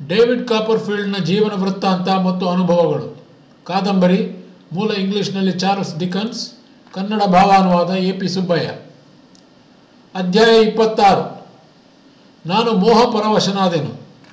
David ಕಾಪರ್ಫೀಲ್ಡ್ನ ಜೀವನ ವೃತ್ತಾಂತ ಮತ್ತು ಅನುಭವಗಳು ಕಾದಂಬರಿ ಮೂಲ ಇಂಗ್ಲಿಷ್ನಲ್ಲಿ ಚಾರ್ಲ್ಸ್ ಡಿಕನ್ಸ್ ಕನ್ನಡ ಭಾವಾನುವಾದ ಎ ಪಿ ಸುಬ್ಬಯ್ಯ ಅಧ್ಯಾಯ ಇಪ್ಪತ್ತಾರು ನಾನು ಮೋಹ ಪರವಶನಾದೆನು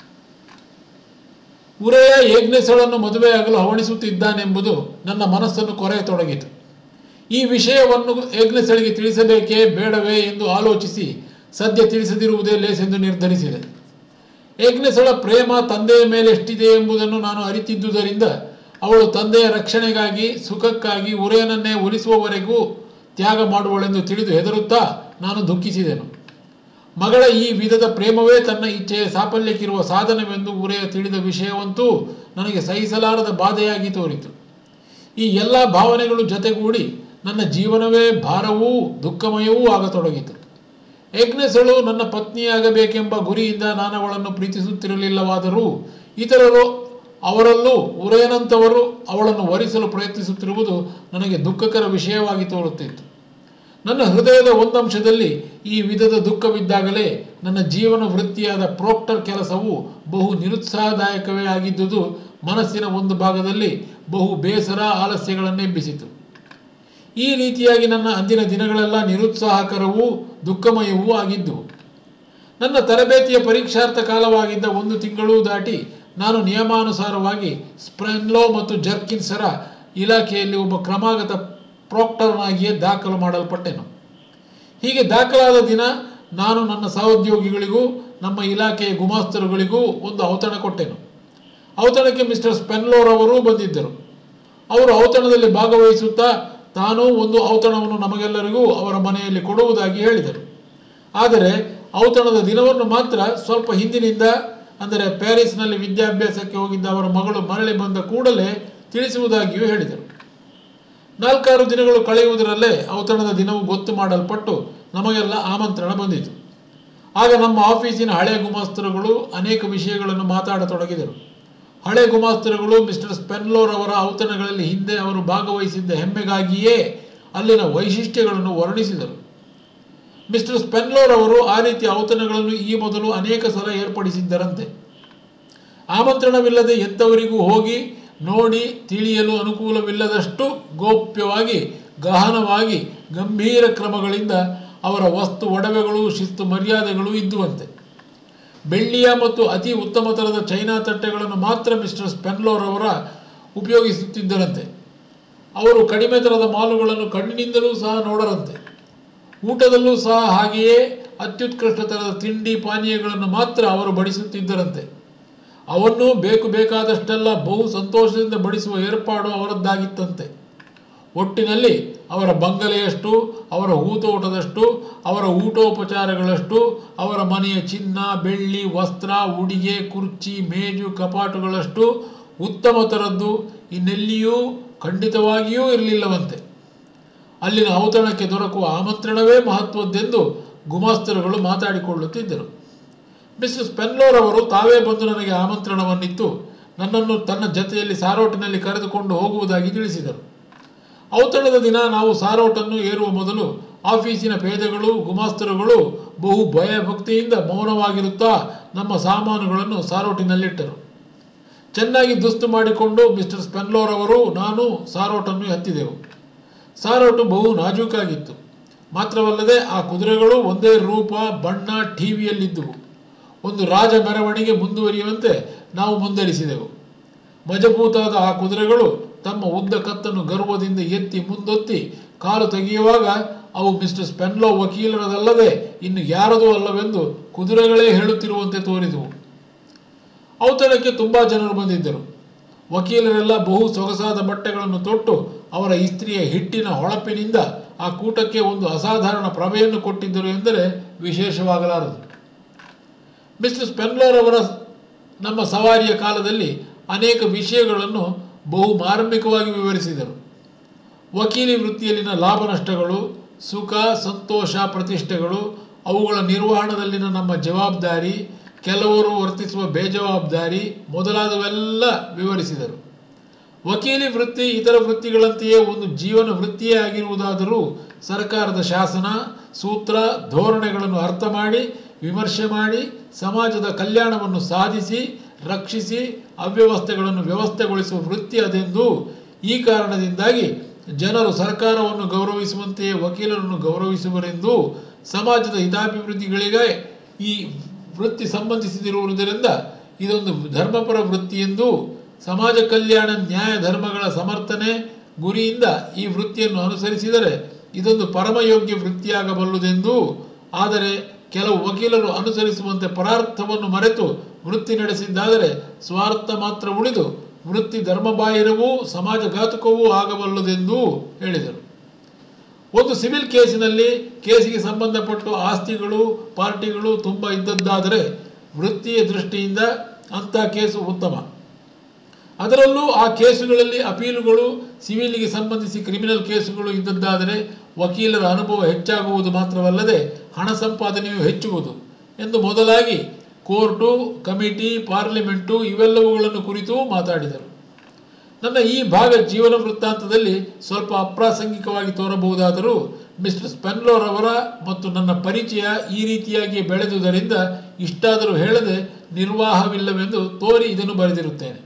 ಉರೆಯ ಯಜ್ಞೆಸಳನ್ನು ಮದುವೆಯಾಗಲು ಹವಣಿಸುತ್ತಿದ್ದಾನೆಂಬುದು ನನ್ನ ಮನಸ್ಸನ್ನು ಕೊರೆಯತೊಡಗಿತು ಈ ವಿಷಯವನ್ನು ಯಜ್ಞೆಸಳಿಗೆ ತಿಳಿಸಬೇಕೇ ಬೇಡವೇ ಎಂದು ಆಲೋಚಿಸಿ ಸದ್ಯ ತಿಳಿಸದಿರುವುದೇ ಲೇಸೆಂದು ನಿರ್ಧರಿಸಿದೆ ಯಜ್ಞೆಸಳ ಪ್ರೇಮ ತಂದೆಯ ಮೇಲೆ ಎಷ್ಟಿದೆ ಎಂಬುದನ್ನು ನಾನು ಅರಿತಿದ್ದುದರಿಂದ ಅವಳು ತಂದೆಯ ರಕ್ಷಣೆಗಾಗಿ ಸುಖಕ್ಕಾಗಿ ಉರೆಯನನ್ನೇ ಒಲಿಸುವವರೆಗೂ ತ್ಯಾಗ ಮಾಡುವಳೆಂದು ತಿಳಿದು ಹೆದರುತ್ತಾ ನಾನು ದುಃಖಿಸಿದೆನು ಮಗಳ ಈ ವಿಧದ ಪ್ರೇಮವೇ ತನ್ನ ಇಚ್ಛೆಯ ಸಾಫಲ್ಯಕ್ಕಿರುವ ಸಾಧನವೆಂದು ಉರೆಯ ತಿಳಿದ ವಿಷಯವಂತೂ ನನಗೆ ಸಹಿಸಲಾರದ ಬಾಧೆಯಾಗಿ ತೋರಿತು ಈ ಎಲ್ಲ ಭಾವನೆಗಳು ಜೊತೆಗೂಡಿ ನನ್ನ ಜೀವನವೇ ಭಾರವೂ ದುಃಖಮಯವೂ ಆಗತೊಡಗಿತು ಯಜ್ಞಸಳು ನನ್ನ ಪತ್ನಿಯಾಗಬೇಕೆಂಬ ಗುರಿಯಿಂದ ನಾನು ಅವಳನ್ನು ಪ್ರೀತಿಸುತ್ತಿರಲಿಲ್ಲವಾದರೂ ಇತರರು ಅವರಲ್ಲೂ ಉರೆಯನಂತವರು ಅವಳನ್ನು ವರಿಸಲು ಪ್ರಯತ್ನಿಸುತ್ತಿರುವುದು ನನಗೆ ದುಃಖಕರ ವಿಷಯವಾಗಿ ತೋರುತ್ತಿತ್ತು ನನ್ನ ಹೃದಯದ ಒಂದಂಶದಲ್ಲಿ ಈ ವಿಧದ ದುಃಖವಿದ್ದಾಗಲೇ ನನ್ನ ಜೀವನ ವೃತ್ತಿಯಾದ ಪ್ರೋಕ್ಟರ್ ಕೆಲಸವು ಬಹು ನಿರುತ್ಸಾಹದಾಯಕವೇ ಆಗಿದ್ದುದು ಮನಸ್ಸಿನ ಒಂದು ಭಾಗದಲ್ಲಿ ಬಹು ಬೇಸರ ಆಲಸ್ಯಗಳನ್ನೆಬ್ಬಿಸಿತು ಈ ರೀತಿಯಾಗಿ ನನ್ನ ಅಂದಿನ ದಿನಗಳೆಲ್ಲ ನಿರುತ್ಸಾಹಕರವೂ ದುಃಖಮಯವೂ ಆಗಿದ್ದವು ನನ್ನ ತರಬೇತಿಯ ಪರೀಕ್ಷಾರ್ಥ ಕಾಲವಾಗಿದ್ದ ಒಂದು ತಿಂಗಳೂ ದಾಟಿ ನಾನು ನಿಯಮಾನುಸಾರವಾಗಿ ಸ್ಪ್ರೆನ್ಲೋ ಮತ್ತು ಜರ್ಕಿನ್ಸರ ಇಲಾಖೆಯಲ್ಲಿ ಒಬ್ಬ ಕ್ರಮಾಗತ ಪ್ರೋಕ್ಟರ್ನಾಗಿಯೇ ದಾಖಲು ಮಾಡಲ್ಪಟ್ಟೆನು ಹೀಗೆ ದಾಖಲಾದ ದಿನ ನಾನು ನನ್ನ ಸಹೋದ್ಯೋಗಿಗಳಿಗೂ ನಮ್ಮ ಇಲಾಖೆಯ ಗುಮಾಸ್ತರುಗಳಿಗೂ ಒಂದು ಔತಣ ಕೊಟ್ಟೆನು ಔತಣಕ್ಕೆ ಮಿಸ್ಟರ್ ಸ್ಪೆನ್ಲೋರ್ ಅವರೂ ಬಂದಿದ್ದರು ಅವರು ಔತಣದಲ್ಲಿ ಭಾಗವಹಿಸುತ್ತಾ ತಾನೂ ಒಂದು ಔತಣವನ್ನು ನಮಗೆಲ್ಲರಿಗೂ ಅವರ ಮನೆಯಲ್ಲಿ ಕೊಡುವುದಾಗಿ ಹೇಳಿದರು ಆದರೆ ಔತಣದ ದಿನವನ್ನು ಮಾತ್ರ ಸ್ವಲ್ಪ ಹಿಂದಿನಿಂದ ಅಂದರೆ ಪ್ಯಾರಿಸ್ನಲ್ಲಿ ವಿದ್ಯಾಭ್ಯಾಸಕ್ಕೆ ಹೋಗಿದ್ದ ಅವರ ಮಗಳು ಮರಳಿ ಬಂದ ಕೂಡಲೇ ತಿಳಿಸುವುದಾಗಿಯೂ ಹೇಳಿದರು ನಾಲ್ಕಾರು ದಿನಗಳು ಕಳೆಯುವುದರಲ್ಲೇ ಔತಣದ ದಿನವು ಗೊತ್ತು ಮಾಡಲ್ಪಟ್ಟು ನಮಗೆಲ್ಲ ಆಮಂತ್ರಣ ಬಂದಿತು ಆಗ ನಮ್ಮ ಆಫೀಸಿನ ಹಳೆ ಗುಮಾಸ್ತರುಗಳು ಅನೇಕ ವಿಷಯಗಳನ್ನು ಮಾತಾಡತೊಡಗಿದರು ಹಳೆ ಗುಮಾಸ್ತರುಗಳು ಮಿಸ್ಟರ್ ಸ್ಪೆನ್ಲೋರ್ ಅವರ ಔತಣಗಳಲ್ಲಿ ಹಿಂದೆ ಅವರು ಭಾಗವಹಿಸಿದ್ದ ಹೆಮ್ಮೆಗಾಗಿಯೇ ಅಲ್ಲಿನ ವೈಶಿಷ್ಟ್ಯಗಳನ್ನು ವರ್ಣಿಸಿದರು ಮಿಸ್ಟರ್ ಸ್ಪೆನ್ಲೋರ್ ಅವರು ಆ ರೀತಿಯ ಔತಣಗಳನ್ನು ಈ ಮೊದಲು ಅನೇಕ ಸಲ ಏರ್ಪಡಿಸಿದ್ದರಂತೆ ಆಮಂತ್ರಣವಿಲ್ಲದೆ ಎಂಥವರಿಗೂ ಹೋಗಿ ನೋಡಿ ತಿಳಿಯಲು ಅನುಕೂಲವಿಲ್ಲದಷ್ಟು ಗೋಪ್ಯವಾಗಿ ಗಹನವಾಗಿ ಗಂಭೀರ ಕ್ರಮಗಳಿಂದ ಅವರ ವಸ್ತು ಒಡವೆಗಳು ಶಿಸ್ತು ಮರ್ಯಾದೆಗಳು ಇದ್ದುವಂತೆ ಬೆಳ್ಳಿಯ ಮತ್ತು ಅತಿ ಉತ್ತಮ ಥರದ ಚೈನಾ ತಟ್ಟೆಗಳನ್ನು ಮಾತ್ರ ಮಿಸ್ಟರ್ ಸ್ಪೆನ್ಲೋರ್ ಅವರ ಉಪಯೋಗಿಸುತ್ತಿದ್ದರಂತೆ ಅವರು ಕಡಿಮೆ ಥರದ ಮಾಲುಗಳನ್ನು ಕಣ್ಣಿನಿಂದಲೂ ಸಹ ನೋಡರಂತೆ ಊಟದಲ್ಲೂ ಸಹ ಹಾಗೆಯೇ ಅತ್ಯುತ್ಕೃಷ್ಟ ಥರದ ತಿಂಡಿ ಪಾನೀಯಗಳನ್ನು ಮಾತ್ರ ಅವರು ಬಡಿಸುತ್ತಿದ್ದರಂತೆ ಅವನ್ನು ಬೇಕು ಬೇಕಾದಷ್ಟೆಲ್ಲ ಬಹು ಸಂತೋಷದಿಂದ ಬಡಿಸುವ ಏರ್ಪಾಡು ಅವರದ್ದಾಗಿತ್ತಂತೆ ಒಟ್ಟಿನಲ್ಲಿ ಅವರ ಬಂಗಲೆಯಷ್ಟು ಅವರ ಹೂತೋಟದಷ್ಟು ಅವರ ಊಟೋಪಚಾರಗಳಷ್ಟು ಅವರ ಮನೆಯ ಚಿನ್ನ ಬೆಳ್ಳಿ ವಸ್ತ್ರ ಉಡಿಗೆ ಕುರ್ಚಿ ಮೇಜು ಕಪಾಟುಗಳಷ್ಟು ಉತ್ತಮ ಥರದ್ದು ಇನ್ನೆಲ್ಲಿಯೂ ಖಂಡಿತವಾಗಿಯೂ ಇರಲಿಲ್ಲವಂತೆ ಅಲ್ಲಿನ ಔತಣಕ್ಕೆ ದೊರಕುವ ಆಮಂತ್ರಣವೇ ಮಹತ್ವದ್ದೆಂದು ಗುಮಾಸ್ತರುಗಳು ಮಾತಾಡಿಕೊಳ್ಳುತ್ತಿದ್ದರು ಮಿಸ್ಟರ್ ಸ್ಪೆನ್ಲೋರ್ ಅವರು ತಾವೇ ಬಂದು ನನಗೆ ಆಮಂತ್ರಣವನ್ನಿತ್ತು ನನ್ನನ್ನು ತನ್ನ ಜತೆಯಲ್ಲಿ ಸಾರೋಟಿನಲ್ಲಿ ಕರೆದುಕೊಂಡು ಹೋಗುವುದಾಗಿ ತಿಳಿಸಿದರು ಔತಣದ ದಿನ ನಾವು ಸಾರೋಟನ್ನು ಏರುವ ಮೊದಲು ಆಫೀಸಿನ ಪೇದೆಗಳು ಗುಮಾಸ್ತರುಗಳು ಬಹು ಭಯಭಕ್ತಿಯಿಂದ ಮೌನವಾಗಿರುತ್ತಾ ನಮ್ಮ ಸಾಮಾನುಗಳನ್ನು ಸಾರೋಟಿನಲ್ಲಿಟ್ಟರು ಚೆನ್ನಾಗಿ ದುಸ್ತು ಮಾಡಿಕೊಂಡು ಮಿಸ್ಟರ್ ಸ್ಪೆನ್ಲೋರ್ ಅವರು ನಾನು ಸಾರೋಟನ್ನು ಹತ್ತಿದೆವು ಸಾರೋಟು ಬಹು ನಾಜೂಕಾಗಿತ್ತು ಮಾತ್ರವಲ್ಲದೆ ಆ ಕುದುರೆಗಳು ಒಂದೇ ರೂಪ ಬಣ್ಣ ಟಿವಿಯಲ್ಲಿದ್ದುವು ಒಂದು ರಾಜ ಮೆರವಣಿಗೆ ಮುಂದುವರಿಯುವಂತೆ ನಾವು ಮುಂದರಿಸಿದೆವು ಮಜಬೂತಾದ ಆ ಕುದುರೆಗಳು ತಮ್ಮ ಉದ್ದ ಕತ್ತನ್ನು ಗರ್ವದಿಂದ ಎತ್ತಿ ಮುಂದೊತ್ತಿ ಕಾಲು ತೆಗೆಯುವಾಗ ಅವು ಮಿಸ್ಟರ್ ಸ್ಪೆನ್ಲೋ ವಕೀಲರದಲ್ಲದೆ ಇನ್ನು ಯಾರದೂ ಅಲ್ಲವೆಂದು ಕುದುರೆಗಳೇ ಹೇಳುತ್ತಿರುವಂತೆ ತೋರಿದವು ಔತಣಕ್ಕೆ ತುಂಬ ಜನರು ಬಂದಿದ್ದರು ವಕೀಲರೆಲ್ಲ ಬಹು ಸೊಗಸಾದ ಬಟ್ಟೆಗಳನ್ನು ತೊಟ್ಟು ಅವರ ಇಸ್ತ್ರಿಯ ಹಿಟ್ಟಿನ ಹೊಳಪಿನಿಂದ ಆ ಕೂಟಕ್ಕೆ ಒಂದು ಅಸಾಧಾರಣ ಪ್ರಭೆಯನ್ನು ಕೊಟ್ಟಿದ್ದರು ಎಂದರೆ ವಿಶೇಷವಾಗಲಾರದು ಮಿಸ್ಟರ್ ಸ್ಪೆನ್ಲೋರ್ ಅವರ ನಮ್ಮ ಸವಾರಿಯ ಕಾಲದಲ್ಲಿ ಅನೇಕ ವಿಷಯಗಳನ್ನು ಬಹು ಮಾರ್ಮಿಕವಾಗಿ ವಿವರಿಸಿದರು ವಕೀಲಿ ವೃತ್ತಿಯಲ್ಲಿನ ಲಾಭ ನಷ್ಟಗಳು ಸುಖ ಸಂತೋಷ ಪ್ರತಿಷ್ಠೆಗಳು ಅವುಗಳ ನಿರ್ವಹಣದಲ್ಲಿನ ನಮ್ಮ ಜವಾಬ್ದಾರಿ ಕೆಲವರು ವರ್ತಿಸುವ ಬೇಜವಾಬ್ದಾರಿ ಮೊದಲಾದವೆಲ್ಲ ವಿವರಿಸಿದರು ವಕೀಲಿ ವೃತ್ತಿ ಇತರ ವೃತ್ತಿಗಳಂತೆಯೇ ಒಂದು ಜೀವನ ವೃತ್ತಿಯೇ ಆಗಿರುವುದಾದರೂ ಸರ್ಕಾರದ ಶಾಸನ ಸೂತ್ರ ಧೋರಣೆಗಳನ್ನು ಅರ್ಥ ಮಾಡಿ ವಿಮರ್ಶೆ ಮಾಡಿ ಸಮಾಜದ ಕಲ್ಯಾಣವನ್ನು ಸಾಧಿಸಿ ರಕ್ಷಿಸಿ ಅವ್ಯವಸ್ಥೆಗಳನ್ನು ವ್ಯವಸ್ಥೆಗೊಳಿಸುವ ವೃತ್ತಿ ಅದೆಂದು ಈ ಕಾರಣದಿಂದಾಗಿ ಜನರು ಸರ್ಕಾರವನ್ನು ಗೌರವಿಸುವಂತೆಯೇ ವಕೀಲರನ್ನು ಗೌರವಿಸುವರೆಂದು ಸಮಾಜದ ಹಿತಾಭಿವೃದ್ಧಿಗಳಿಗೆ ಈ ವೃತ್ತಿ ಸಂಬಂಧಿಸಿದಿರುವುದರಿಂದ ಇದೊಂದು ಧರ್ಮಪರ ವೃತ್ತಿ ಎಂದು ಸಮಾಜ ಕಲ್ಯಾಣ ನ್ಯಾಯ ಧರ್ಮಗಳ ಸಮರ್ಥನೆ ಗುರಿಯಿಂದ ಈ ವೃತ್ತಿಯನ್ನು ಅನುಸರಿಸಿದರೆ ಇದೊಂದು ಪರಮಯೋಗ್ಯ ವೃತ್ತಿಯಾಗಬಲ್ಲುದೆಂದು ಆದರೆ ಕೆಲವು ವಕೀಲರು ಅನುಸರಿಸುವಂತೆ ಪರಾರ್ಥವನ್ನು ಮರೆತು ವೃತ್ತಿ ನಡೆಸಿದ್ದಾದರೆ ಸ್ವಾರ್ಥ ಮಾತ್ರ ಉಳಿದು ವೃತ್ತಿ ಧರ್ಮಬಾಹಿರವೂ ಸಮಾಜಘಾತುಕವೂ ಆಗಬಲ್ಲದೆಂದು ಹೇಳಿದರು ಒಂದು ಸಿವಿಲ್ ಕೇಸಿನಲ್ಲಿ ಕೇಸಿಗೆ ಸಂಬಂಧಪಟ್ಟು ಆಸ್ತಿಗಳು ಪಾರ್ಟಿಗಳು ತುಂಬ ಇದ್ದದ್ದಾದರೆ ವೃತ್ತಿಯ ದೃಷ್ಟಿಯಿಂದ ಅಂಥ ಕೇಸು ಉತ್ತಮ ಅದರಲ್ಲೂ ಆ ಕೇಸುಗಳಲ್ಲಿ ಅಪೀಲುಗಳು ಸಿವಿಲ್ಗೆ ಸಂಬಂಧಿಸಿ ಕ್ರಿಮಿನಲ್ ಕೇಸುಗಳು ಇದ್ದದ್ದಾದರೆ ವಕೀಲರ ಅನುಭವ ಹೆಚ್ಚಾಗುವುದು ಮಾತ್ರವಲ್ಲದೆ ಹಣ ಸಂಪಾದನೆಯೂ ಹೆಚ್ಚುವುದು ಎಂದು ಮೊದಲಾಗಿ ಕೋರ್ಟು ಕಮಿಟಿ ಪಾರ್ಲಿಮೆಂಟು ಇವೆಲ್ಲವುಗಳನ್ನು ಕುರಿತು ಮಾತಾಡಿದರು ನನ್ನ ಈ ಭಾಗ ಜೀವನ ವೃತ್ತಾಂತದಲ್ಲಿ ಸ್ವಲ್ಪ ಅಪ್ರಾಸಂಗಿಕವಾಗಿ ತೋರಬಹುದಾದರೂ ಮಿಸ್ಟರ್ ಸ್ಪೆನ್ಲೋರ್ ಅವರ ಮತ್ತು ನನ್ನ ಪರಿಚಯ ಈ ರೀತಿಯಾಗಿ ಬೆಳೆದುದರಿಂದ ಇಷ್ಟಾದರೂ ಹೇಳದೆ ನಿರ್ವಾಹವಿಲ್ಲವೆಂದು ತೋರಿ ಇದನ್ನು ಬರೆದಿರುತ್ತೇನೆ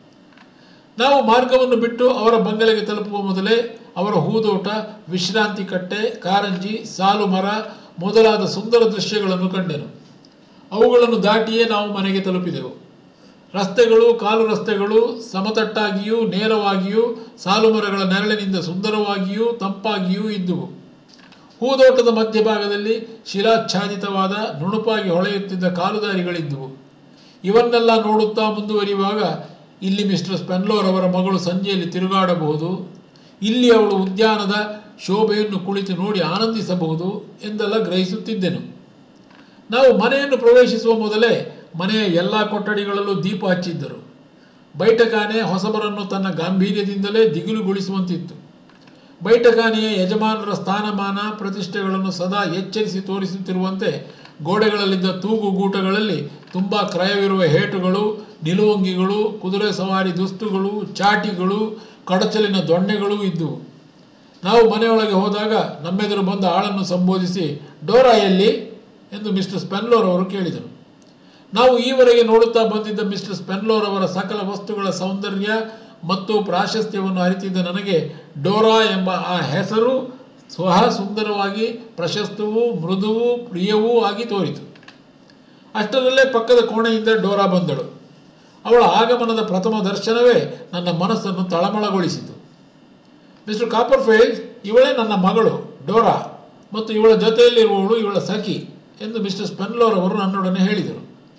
ನಾವು ಮಾರ್ಗವನ್ನು ಬಿಟ್ಟು ಅವರ ಬಂಗಲೆಗೆ ತಲುಪುವ ಮೊದಲೇ ಅವರ ಹೂದೋಟ ವಿಶ್ರಾಂತಿ ಕಟ್ಟೆ ಕಾರಂಜಿ ಸಾಲು ಮರ ಮೊದಲಾದ ಸುಂದರ ದೃಶ್ಯಗಳನ್ನು ಕಂಡೆನು ಅವುಗಳನ್ನು ದಾಟಿಯೇ ನಾವು ಮನೆಗೆ ತಲುಪಿದೆವು ರಸ್ತೆಗಳು ಕಾಲು ರಸ್ತೆಗಳು ಸಮತಟ್ಟಾಗಿಯೂ ನೇರವಾಗಿಯೂ ಸಾಲು ಮರಗಳ ನೆರಳಿನಿಂದ ಸುಂದರವಾಗಿಯೂ ತಂಪಾಗಿಯೂ ಇದ್ದುವು ಹೂದೋಟದ ಮಧ್ಯಭಾಗದಲ್ಲಿ ಶಿಲಾಚ್ಛಾದಿತವಾದ ನುಣುಪಾಗಿ ಹೊಳೆಯುತ್ತಿದ್ದ ಕಾಲುದಾರಿಗಳಿದ್ದುವು ಇವನ್ನೆಲ್ಲ ನೋಡುತ್ತಾ ಮುಂದುವರಿಯುವಾಗ ಇಲ್ಲಿ ಮಿಸ್ಟರ್ ಸ್ಪೆನ್ಲೋರ್ ಅವರ ಮಗಳು ಸಂಜೆಯಲ್ಲಿ ತಿರುಗಾಡಬಹುದು ಇಲ್ಲಿ ಅವಳು ಉದ್ಯಾನದ ಶೋಭೆಯನ್ನು ಕುಳಿತು ನೋಡಿ ಆನಂದಿಸಬಹುದು ಎಂದೆಲ್ಲ ಗ್ರಹಿಸುತ್ತಿದ್ದೆನು ನಾವು ಮನೆಯನ್ನು ಪ್ರವೇಶಿಸುವ ಮೊದಲೇ ಮನೆಯ ಎಲ್ಲ ಕೊಠಡಿಗಳಲ್ಲೂ ದೀಪ ಹಚ್ಚಿದ್ದರು ಬೈಟಕಾನೆ ಹೊಸಬರನ್ನು ತನ್ನ ಗಾಂಭೀರ್ಯದಿಂದಲೇ ದಿಗಿಲುಗೊಳಿಸುವಂತಿತ್ತು ಬೈಟಕಾನೆಯ ಯಜಮಾನರ ಸ್ಥಾನಮಾನ ಪ್ರತಿಷ್ಠೆಗಳನ್ನು ಸದಾ ಎಚ್ಚರಿಸಿ ತೋರಿಸುತ್ತಿರುವಂತೆ ಗೋಡೆಗಳಲ್ಲಿದ್ದ ತೂಗುಗೂಟಗಳಲ್ಲಿ ತುಂಬ ಕ್ರಯವಿರುವ ಹೇಟುಗಳು ನಿಲುವಂಗಿಗಳು ಕುದುರೆ ಸವಾರಿ ದುಸ್ತುಗಳು ಚಾಟಿಗಳು ಕಡಚಲಿನ ದೊಣ್ಣೆಗಳೂ ಇದ್ದುವು ನಾವು ಮನೆಯೊಳಗೆ ಹೋದಾಗ ನಮ್ಮೆದುರು ಬಂದ ಆಳನ್ನು ಸಂಬೋಧಿಸಿ ಡೋರಾ ಎಲ್ಲಿ ಎಂದು ಮಿಸ್ಟರ್ ಸ್ಪೆನ್ಲೋರ್ ಅವರು ಕೇಳಿದರು ನಾವು ಈವರೆಗೆ ನೋಡುತ್ತಾ ಬಂದಿದ್ದ ಮಿಸ್ಟರ್ ಸ್ಪೆನ್ಲೋರ್ ಅವರ ಸಕಲ ವಸ್ತುಗಳ ಸೌಂದರ್ಯ ಮತ್ತು ಪ್ರಾಶಸ್ತ್ಯವನ್ನು ಅರಿತಿದ್ದ ನನಗೆ ಡೋರಾ ಎಂಬ ಆ ಹೆಸರು ಸ್ವಹ ಸುಂದರವಾಗಿ ಪ್ರಶಸ್ತವೂ ಮೃದುವೂ ಪ್ರಿಯವೂ ಆಗಿ ತೋರಿತು ಅಷ್ಟರಲ್ಲೇ ಪಕ್ಕದ ಕೋಣೆಯಿಂದ ಡೋರಾ ಬಂದಳು ಅವಳ ಆಗಮನದ ಪ್ರಥಮ ದರ್ಶನವೇ ನನ್ನ ಮನಸ್ಸನ್ನು ತಳಮಳಗೊಳಿಸಿತು ಮಿಸ್ಟರ್ ಕಾಪರ್ಫೀಲ್ಡ್ ಇವಳೇ ನನ್ನ ಮಗಳು ಡೋರಾ ಮತ್ತು ಇವಳ ಜೊತೆಯಲ್ಲಿರುವವಳು ಇವಳ ಸಖಿ ಎಂದು ಮಿಸ್ಟರ್ ಸ್ಪೆನ್ಲೋರ್ ಅವರು ನನ್ನೊಡನೆ ಹೇಳಿದರು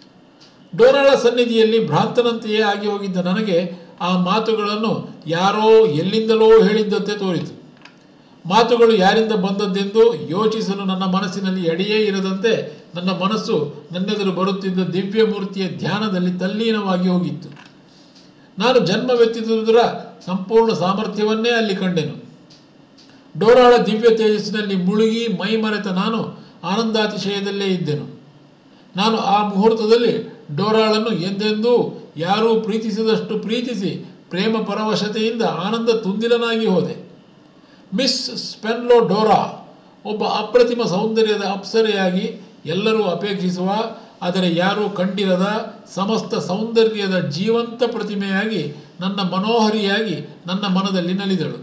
ಡೋರಾಳ ಸನ್ನಿಧಿಯಲ್ಲಿ ಭ್ರಾಂತನಂತೆಯೇ ಆಗಿ ಹೋಗಿದ್ದ ನನಗೆ ಆ ಮಾತುಗಳನ್ನು ಯಾರೋ ಎಲ್ಲಿಂದಲೋ ಹೇಳಿದ್ದಂತೆ ತೋರಿತು ಮಾತುಗಳು ಯಾರಿಂದ ಬಂದದ್ದೆಂದು ಯೋಚಿಸಲು ನನ್ನ ಮನಸ್ಸಿನಲ್ಲಿ ಎಡೆಯೇ ಇರದಂತೆ ನನ್ನ ಮನಸ್ಸು ನನ್ನೆದುರು ಬರುತ್ತಿದ್ದ ದಿವ್ಯ ಮೂರ್ತಿಯ ಧ್ಯಾನದಲ್ಲಿ ತಲ್ಲೀನವಾಗಿ ಹೋಗಿತ್ತು ನಾನು ಜನ್ಮವೆತ್ತಿದುದರ ಸಂಪೂರ್ಣ ಸಾಮರ್ಥ್ಯವನ್ನೇ ಅಲ್ಲಿ ಕಂಡೆನು ಡೋರಾಳ ದಿವ್ಯ ತೇಜಸ್ಸಿನಲ್ಲಿ ಮುಳುಗಿ ಮೈ ಮರೆತ ನಾನು ಆನಂದಾತಿಶಯದಲ್ಲೇ ಇದ್ದೆನು ನಾನು ಆ ಮುಹೂರ್ತದಲ್ಲಿ ಡೋರಾಳನ್ನು ಎಂದೆಂದೂ ಯಾರೂ ಪ್ರೀತಿಸಿದಷ್ಟು ಪ್ರೀತಿಸಿ ಪ್ರೇಮ ಪರವಶತೆಯಿಂದ ಆನಂದ ತುಂದಿಲನಾಗಿ ಹೋದೆ ಮಿಸ್ ಸ್ಪೆನ್ಲೋ ಡೋರಾ ಒಬ್ಬ ಅಪ್ರತಿಮ ಸೌಂದರ್ಯದ ಅಪ್ಸರೆಯಾಗಿ ಎಲ್ಲರೂ ಅಪೇಕ್ಷಿಸುವ ಆದರೆ ಯಾರೂ ಕಂಡಿರದ ಸಮಸ್ತ ಸೌಂದರ್ಯದ ಜೀವಂತ ಪ್ರತಿಮೆಯಾಗಿ ನನ್ನ ಮನೋಹರಿಯಾಗಿ ನನ್ನ ಮನದಲ್ಲಿ ನಲಿದಳು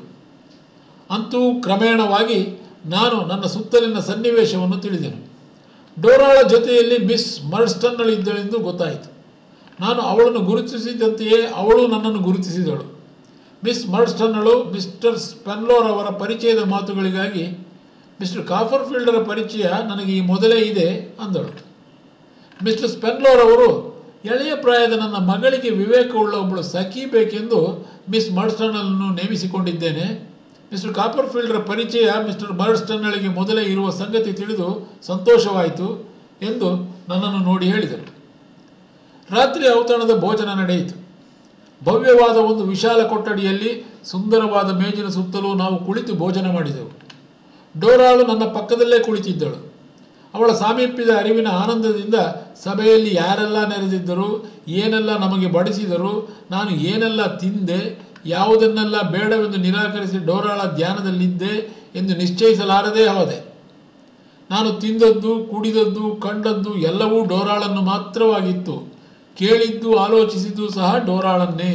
ಅಂತೂ ಕ್ರಮೇಣವಾಗಿ ನಾನು ನನ್ನ ಸುತ್ತಲಿನ ಸನ್ನಿವೇಶವನ್ನು ತಿಳಿದೆನು ಡೋರಾಳ ಜೊತೆಯಲ್ಲಿ ಮಿಸ್ ಮರ್ಸ್ಟನ್ನಳಿದ್ದಳೆಂದು ಗೊತ್ತಾಯಿತು ನಾನು ಅವಳನ್ನು ಗುರುತಿಸಿದಂತೆಯೇ ಅವಳು ನನ್ನನ್ನು ಗುರುತಿಸಿದಳು ಮಿಸ್ ಮರ್ಸ್ಟನ್ನಳು ಮಿಸ್ಟರ್ ಸ್ಪೆನ್ಲೋರ್ ಅವರ ಪರಿಚಯದ ಮಾತುಗಳಿಗಾಗಿ ಮಿಸ್ಟರ್ ಕಾಫರ್ಫೀಲ್ಡರ ಪರಿಚಯ ನನಗೆ ಈ ಮೊದಲೇ ಇದೆ ಅಂದಳು ಮಿಸ್ಟರ್ ಸ್ಪೆನ್ಲೋರ್ ಅವರು ಎಳೆಯ ಪ್ರಾಯದ ನನ್ನ ಮಗಳಿಗೆ ವಿವೇಕವುಳ್ಳ ಒಬ್ಬಳು ಸಖಿ ಬೇಕೆಂದು ಮಿಸ್ ಮರ್ಸ್ಟನ್ನನ್ನು ನೇಮಿಸಿಕೊಂಡಿದ್ದೇನೆ ಮಿಸ್ಟರ್ ಕಾಪರ್ಫೀಲ್ಡರ ಪರಿಚಯ ಮಿಸ್ಟರ್ ಮರ್ಸ್ಟನ್ನಳಿಗೆ ಮೊದಲೇ ಇರುವ ಸಂಗತಿ ತಿಳಿದು ಸಂತೋಷವಾಯಿತು ಎಂದು ನನ್ನನ್ನು ನೋಡಿ ಹೇಳಿದರು ರಾತ್ರಿ ಔತಣದ ಭೋಜನ ನಡೆಯಿತು ಭವ್ಯವಾದ ಒಂದು ವಿಶಾಲ ಕೊಠಡಿಯಲ್ಲಿ ಸುಂದರವಾದ ಮೇಜಿನ ಸುತ್ತಲೂ ನಾವು ಕುಳಿತು ಭೋಜನ ಮಾಡಿದೆವು ಡೋರಾಳು ನನ್ನ ಪಕ್ಕದಲ್ಲೇ ಕುಳಿತಿದ್ದಳು ಅವಳ ಸಾಮೀಪ್ಯದ ಅರಿವಿನ ಆನಂದದಿಂದ ಸಭೆಯಲ್ಲಿ ಯಾರೆಲ್ಲ ನೆರೆದಿದ್ದರು ಏನೆಲ್ಲ ನಮಗೆ ಬಡಿಸಿದರು ನಾನು ಏನೆಲ್ಲ ತಿಂದೆ ಯಾವುದನ್ನೆಲ್ಲ ಬೇಡವೆಂದು ನಿರಾಕರಿಸಿ ಡೋರಾಳ ಧ್ಯಾನದಲ್ಲಿದ್ದೆ ಎಂದು ನಿಶ್ಚಯಿಸಲಾರದೇ ಹೋದೆ ನಾನು ತಿಂದದ್ದು ಕುಡಿದದ್ದು ಕಂಡದ್ದು ಎಲ್ಲವೂ ಡೋರಾಳನ್ನು ಮಾತ್ರವಾಗಿತ್ತು ಕೇಳಿದ್ದು ಆಲೋಚಿಸಿದ್ದು ಸಹ ಡೋರಾಳನ್ನೇ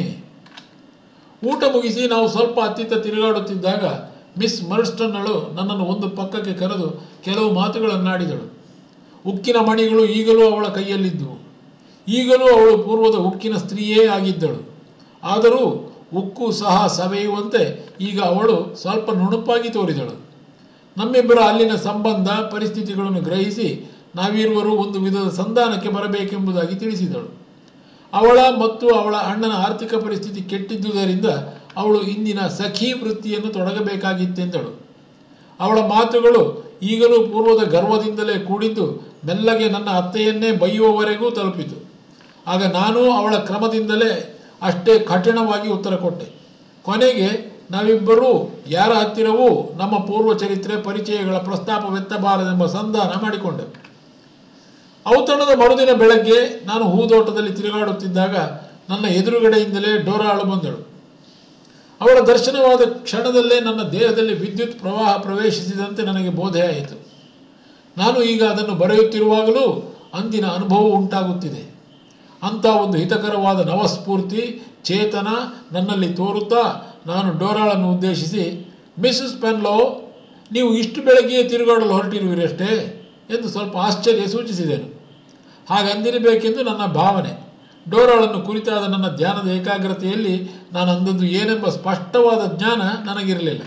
ಊಟ ಮುಗಿಸಿ ನಾವು ಸ್ವಲ್ಪ ಅತ್ತಿತ್ತ ತಿರುಗಾಡುತ್ತಿದ್ದಾಗ ಮಿಸ್ ಮರ್ಸ್ಟನ್ನಳು ನನ್ನನ್ನು ಒಂದು ಪಕ್ಕಕ್ಕೆ ಕರೆದು ಕೆಲವು ಮಾತುಗಳನ್ನಾಡಿದಳು ಉಕ್ಕಿನ ಮಣಿಗಳು ಈಗಲೂ ಅವಳ ಕೈಯಲ್ಲಿದ್ದವು ಈಗಲೂ ಅವಳು ಪೂರ್ವದ ಉಕ್ಕಿನ ಸ್ತ್ರೀಯೇ ಆಗಿದ್ದಳು ಆದರೂ ಉಕ್ಕು ಸಹ ಸವೆಯುವಂತೆ ಈಗ ಅವಳು ಸ್ವಲ್ಪ ನುಣುಪಾಗಿ ತೋರಿದಳು ನಮ್ಮಿಬ್ಬರ ಅಲ್ಲಿನ ಸಂಬಂಧ ಪರಿಸ್ಥಿತಿಗಳನ್ನು ಗ್ರಹಿಸಿ ನಾವಿರುವರು ಒಂದು ವಿಧದ ಸಂಧಾನಕ್ಕೆ ಬರಬೇಕೆಂಬುದಾಗಿ ತಿಳಿಸಿದಳು ಅವಳ ಮತ್ತು ಅವಳ ಅಣ್ಣನ ಆರ್ಥಿಕ ಪರಿಸ್ಥಿತಿ ಕೆಟ್ಟಿದ್ದುದರಿಂದ ಅವಳು ಇಂದಿನ ಸಖಿ ವೃತ್ತಿಯನ್ನು ತೊಡಗಬೇಕಾಗಿತ್ತೆಂದಳು ಅವಳ ಮಾತುಗಳು ಈಗಲೂ ಪೂರ್ವದ ಗರ್ವದಿಂದಲೇ ಕೂಡಿದ್ದು ಮೆಲ್ಲಗೆ ನನ್ನ ಅತ್ತೆಯನ್ನೇ ಬೈಯುವವರೆಗೂ ತಲುಪಿತು ಆಗ ನಾನು ಅವಳ ಕ್ರಮದಿಂದಲೇ ಅಷ್ಟೇ ಕಠಿಣವಾಗಿ ಉತ್ತರ ಕೊಟ್ಟೆ ಕೊನೆಗೆ ನಾವಿಬ್ಬರೂ ಯಾರ ಹತ್ತಿರವೂ ನಮ್ಮ ಪೂರ್ವ ಚರಿತ್ರೆ ಪರಿಚಯಗಳ ಪ್ರಸ್ತಾಪವೆತ್ತಬಾರದೆಂಬ ಸಂಧಾನ ಮಾಡಿಕೊಂಡೆವು ಔತಣದ ಮರುದಿನ ಬೆಳಗ್ಗೆ ನಾನು ಹೂದೋಟದಲ್ಲಿ ತಿರುಗಾಡುತ್ತಿದ್ದಾಗ ನನ್ನ ಎದುರುಗಡೆಯಿಂದಲೇ ಡೋರಾಳು ಬಂದಳು ಅವಳ ದರ್ಶನವಾದ ಕ್ಷಣದಲ್ಲೇ ನನ್ನ ದೇಹದಲ್ಲಿ ವಿದ್ಯುತ್ ಪ್ರವಾಹ ಪ್ರವೇಶಿಸಿದಂತೆ ನನಗೆ ಬೋಧೆಯಾಯಿತು ನಾನು ಈಗ ಅದನ್ನು ಬರೆಯುತ್ತಿರುವಾಗಲೂ ಅಂದಿನ ಅನುಭವ ಉಂಟಾಗುತ್ತಿದೆ ಅಂಥ ಒಂದು ಹಿತಕರವಾದ ನವಸ್ಫೂರ್ತಿ ಚೇತನ ನನ್ನಲ್ಲಿ ತೋರುತ್ತಾ ನಾನು ಡೋರಾಳನ್ನು ಉದ್ದೇಶಿಸಿ ಮಿಸ್ಸಸ್ ಪೆನ್ಲೋ ನೀವು ಇಷ್ಟು ಬೆಳಗ್ಗೆಯೇ ತಿರುಗಾಡಲು ಹೊರಟಿರುವಿರಷ್ಟೇ ಎಂದು ಸ್ವಲ್ಪ ಆಶ್ಚರ್ಯ ಸೂಚಿಸಿದೆನು ಹಾಗಂದಿರಬೇಕೆಂದು ನನ್ನ ಭಾವನೆ ಡೋರಾಳನ್ನು ಕುರಿತಾದ ನನ್ನ ಧ್ಯಾನದ ಏಕಾಗ್ರತೆಯಲ್ಲಿ ನಾನು ಅಂದದ್ದು ಏನೆಂಬ ಸ್ಪಷ್ಟವಾದ ಜ್ಞಾನ ನನಗಿರಲಿಲ್ಲ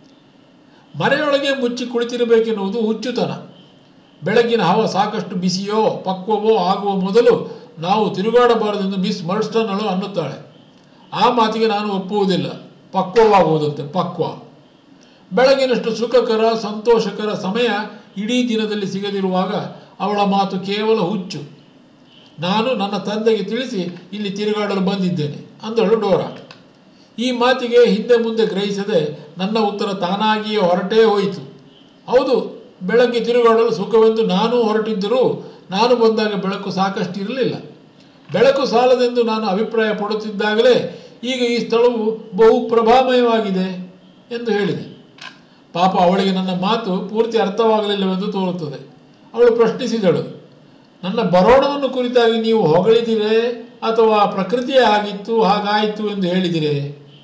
ಮನೆಯೊಳಗೆ ಮುಚ್ಚಿ ಕುಳಿತಿರಬೇಕೆನ್ನುವುದು ಹುಚ್ಚುತನ ಬೆಳಗಿನ ಹವ ಸಾಕಷ್ಟು ಬಿಸಿಯೋ ಪಕ್ವವೋ ಆಗುವ ಮೊದಲು ನಾವು ತಿರುಗಾಡಬಾರದೆಂದು ಮಿಸ್ ಮರ್ಸ್ಟನ್ನಳು ಅನ್ನುತ್ತಾಳೆ ಆ ಮಾತಿಗೆ ನಾನು ಒಪ್ಪುವುದಿಲ್ಲ ಪಕ್ವವಾಗುವುದಂತೆ ಪಕ್ವ ಬೆಳಗಿನಷ್ಟು ಸುಖಕರ ಸಂತೋಷಕರ ಸಮಯ ಇಡೀ ದಿನದಲ್ಲಿ ಸಿಗದಿರುವಾಗ ಅವಳ ಮಾತು ಕೇವಲ ಹುಚ್ಚು ನಾನು ನನ್ನ ತಂದೆಗೆ ತಿಳಿಸಿ ಇಲ್ಲಿ ತಿರುಗಾಡಲು ಬಂದಿದ್ದೇನೆ ಅಂದಳು ಡೋರಾ ಈ ಮಾತಿಗೆ ಹಿಂದೆ ಮುಂದೆ ಗ್ರಹಿಸದೆ ನನ್ನ ಉತ್ತರ ತಾನಾಗಿಯೇ ಹೊರಟೇ ಹೋಯಿತು ಹೌದು ಬೆಳಗ್ಗೆ ತಿರುಗಾಡಲು ಸುಖವೆಂದು ನಾನೂ ಹೊರಟಿದ್ದರೂ ನಾನು ಬಂದಾಗ ಬೆಳಕು ಸಾಕಷ್ಟು ಇರಲಿಲ್ಲ ಬೆಳಕು ಸಾಲದೆಂದು ನಾನು ಅಭಿಪ್ರಾಯ ಪಡುತ್ತಿದ್ದಾಗಲೇ ಈಗ ಈ ಸ್ಥಳವು ಬಹು ಪ್ರಭಾಮಯವಾಗಿದೆ ಎಂದು ಹೇಳಿದೆ ಪಾಪ ಅವಳಿಗೆ ನನ್ನ ಮಾತು ಪೂರ್ತಿ ಅರ್ಥವಾಗಲಿಲ್ಲವೆಂದು ತೋರುತ್ತದೆ ಅವಳು ಪ್ರಶ್ನಿಸಿದಳು ನನ್ನ ಬರೋಣವನ್ನು ಕುರಿತಾಗಿ ನೀವು ಹೊಗಳಿದಿರೇ ಅಥವಾ ಪ್ರಕೃತಿಯೇ ಆಗಿತ್ತು ಹಾಗಾಯಿತು ಎಂದು ಹೇಳಿದಿರೇ